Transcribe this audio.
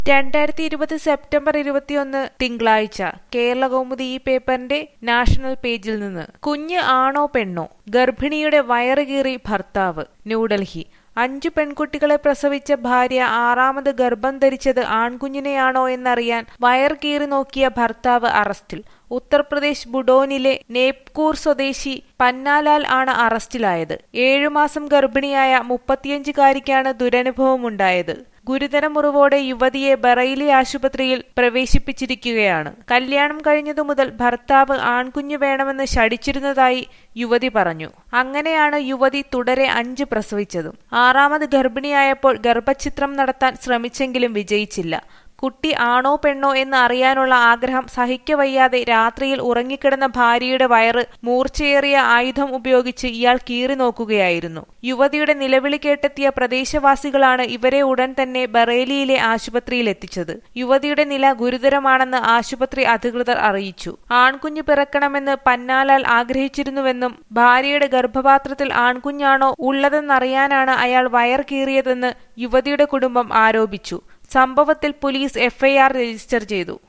രണ്ടായിരത്തി ഇരുപത് സെപ്റ്റംബർ ഇരുപത്തിയൊന്ന് തിങ്കളാഴ്ച കേരള കൗമുദി ഈ പേപ്പറിന്റെ നാഷണൽ പേജിൽ നിന്ന് കുഞ്ഞ് ആണോ പെണ്ണോ ഗർഭിണിയുടെ വയറ് കീറി ഭർത്താവ് ന്യൂഡൽഹി അഞ്ചു പെൺകുട്ടികളെ പ്രസവിച്ച ഭാര്യ ആറാമത് ഗർഭം ധരിച്ചത് ആൺകുഞ്ഞിനെയാണോ എന്നറിയാൻ വയർ കീറി നോക്കിയ ഭർത്താവ് അറസ്റ്റിൽ ഉത്തർപ്രദേശ് ബുഡോനിലെ നേപ്കൂർ സ്വദേശി പന്നാലാൽ ആണ് അറസ്റ്റിലായത് ഏഴുമാസം ഗർഭിണിയായ മുപ്പത്തിയഞ്ചുകാരിക്കാണ് ദുരനുഭവമുണ്ടായത് ഗുരുതര മുറിവോടെ യുവതിയെ ബറൈലി ആശുപത്രിയിൽ പ്രവേശിപ്പിച്ചിരിക്കുകയാണ് കല്യാണം കഴിഞ്ഞതു മുതൽ ഭർത്താവ് ആൺകുഞ്ഞു വേണമെന്ന് ശടിച്ചിരുന്നതായി യുവതി പറഞ്ഞു അങ്ങനെയാണ് യുവതി തുടരെ അഞ്ച് പ്രസവിച്ചതും ആറാമത് ഗർഭിണിയായപ്പോൾ ഗർഭഛിത്രം നടത്താൻ ശ്രമിച്ചെങ്കിലും വിജയിച്ചില്ല കുട്ടി ആണോ പെണ്ണോ എന്ന് അറിയാനുള്ള ആഗ്രഹം സഹിക്കവയ്യാതെ രാത്രിയിൽ ഉറങ്ങിക്കിടന്ന ഭാര്യയുടെ വയറ് മൂർച്ചയേറിയ ആയുധം ഉപയോഗിച്ച് ഇയാൾ കീറി നോക്കുകയായിരുന്നു യുവതിയുടെ നിലവിളി കേട്ടെത്തിയ പ്രദേശവാസികളാണ് ഇവരെ ഉടൻ തന്നെ ബറേലിയിലെ ആശുപത്രിയിൽ എത്തിച്ചത് യുവതിയുടെ നില ഗുരുതരമാണെന്ന് ആശുപത്രി അധികൃതർ അറിയിച്ചു ആൺകുഞ്ഞ് പിറക്കണമെന്ന് പന്നാലാൽ ആഗ്രഹിച്ചിരുന്നുവെന്നും ഭാര്യയുടെ ഗർഭപാത്രത്തിൽ ആൺകുഞ്ഞാണോ ഉള്ളതെന്നറിയാനാണ് അയാൾ വയർ കീറിയതെന്ന് യുവതിയുടെ കുടുംബം ആരോപിച്ചു സംഭവത്തിൽ പോലീസ് എഫ്ഐആർ രജിസ്റ്റർ ചെയ്തു